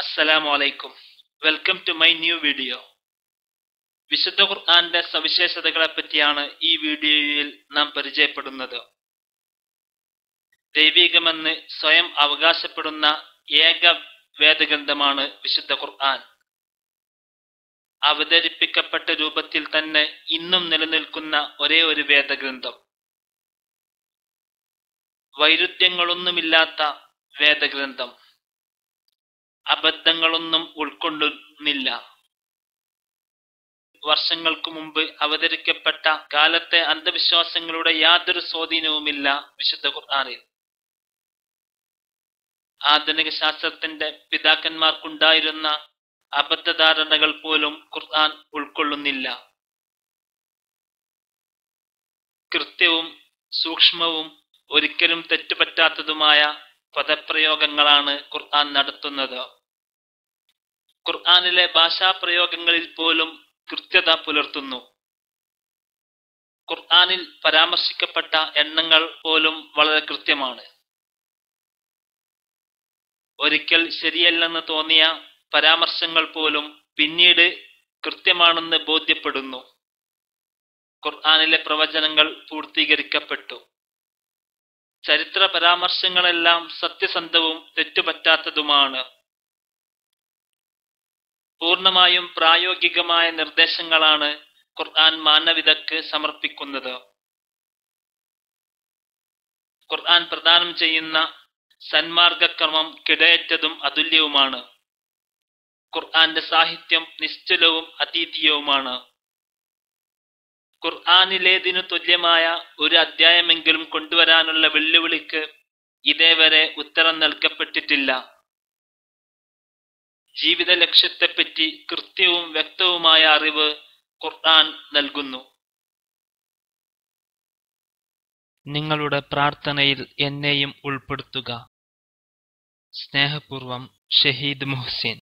അസ്സലാമു അലൈക്കും welcome to my new video വിശുദ്ധ ഖുർആന്റെ സവിശേഷതകളെ പറ്റിയാണ് ഈ വീഡിയോയിൽ നാം പരിചയപ്പെടുന്നത് ദൈവികമെന്ന് സ്വയം അവകാശപ്പെടുന്ന ഏക വേദഗ്രന്ഥമാണ് വിശുദ്ധ ഖുർആൻ അവതരിപ്പിക്കപ്പെട്ട രൂപത്തിൽ തന്നെ ഇന്നും നിലനിൽക്കുന്ന ഒരേ ഒരു വേദഗ്രന്ഥം വൈരുദ്ധ്യങ്ങളൊന്നുമില്ലാത്ത വേദഗ്രന്ഥം അബദ്ധങ്ങളൊന്നും ഉൾക്കൊള്ളുന്നില്ല വർഷങ്ങൾക്ക് മുമ്പ് അവതരിക്കപ്പെട്ട കാലത്തെ അന്ധവിശ്വാസങ്ങളുടെ യാതൊരു സ്വാധീനവുമില്ല വിശുദ്ധ ഖുർആാനിൽ ആധുനിക ശാസ്ത്രത്തിന്റെ പിതാക്കന്മാർക്കുണ്ടായിരുന്ന അബദ്ധധാരണകൾ പോലും ഖുർആൻ ഉൾക്കൊള്ളുന്നില്ല കൃത്യവും സൂക്ഷ്മവും ഒരിക്കലും തെറ്റുപറ്റാത്തതുമായ പദപ്രയോഗങ്ങളാണ് ഖുർആൻ നടത്തുന്നത് ഖുർആനിലെ ഭാഷാപ്രയോഗങ്ങളിൽ പോലും കൃത്യത പുലർത്തുന്നു ഖുർആനിൽ പരാമർശിക്കപ്പെട്ട എണ്ണങ്ങൾ പോലും വളരെ കൃത്യമാണ് ഒരിക്കൽ ശരിയല്ലെന്ന് തോന്നിയ പരാമർശങ്ങൾ പോലും പിന്നീട് കൃത്യമാണെന്ന് ബോധ്യപ്പെടുന്നു ഖുർആനിലെ പ്രവചനങ്ങൾ പൂർത്തീകരിക്കപ്പെട്ടു ചരിത്ര പരാമർശങ്ങളെല്ലാം സത്യസന്ധവും തെറ്റുപറ്റാത്തതുമാണ് പൂർണ്ണമായും പ്രായോഗികമായ നിർദ്ദേശങ്ങളാണ് ഖുർആൻ മാനവികതയ്ക്ക് സമർപ്പിക്കുന്നത് ഖുർആൻ പ്രദാനം ചെയ്യുന്ന സന്മാർഗക്രമം കിടയറ്റതും അതുല്യവുമാണ് ഖുർആന്റെ സാഹിത്യം നിശ്ചലവും അതീതീയവുമാണ് ഖുർആാനിലേതിനു തുല്യമായ ഒരു അധ്യായമെങ്കിലും കൊണ്ടുവരാനുള്ള വെല്ലുവിളിക്ക് ഇതേവരെ ഉത്തരം നൽകപ്പെട്ടിട്ടില്ല ജീവിത ലക്ഷ്യത്തെപ്പറ്റി കൃത്യവും വ്യക്തവുമായ അറിവ് ഖുർആൻ നൽകുന്നു നിങ്ങളുടെ പ്രാർത്ഥനയിൽ എന്നെയും ഉൾപ്പെടുത്തുക സ്നേഹപൂർവം ഷഹീദ് മുഹ്സിൻ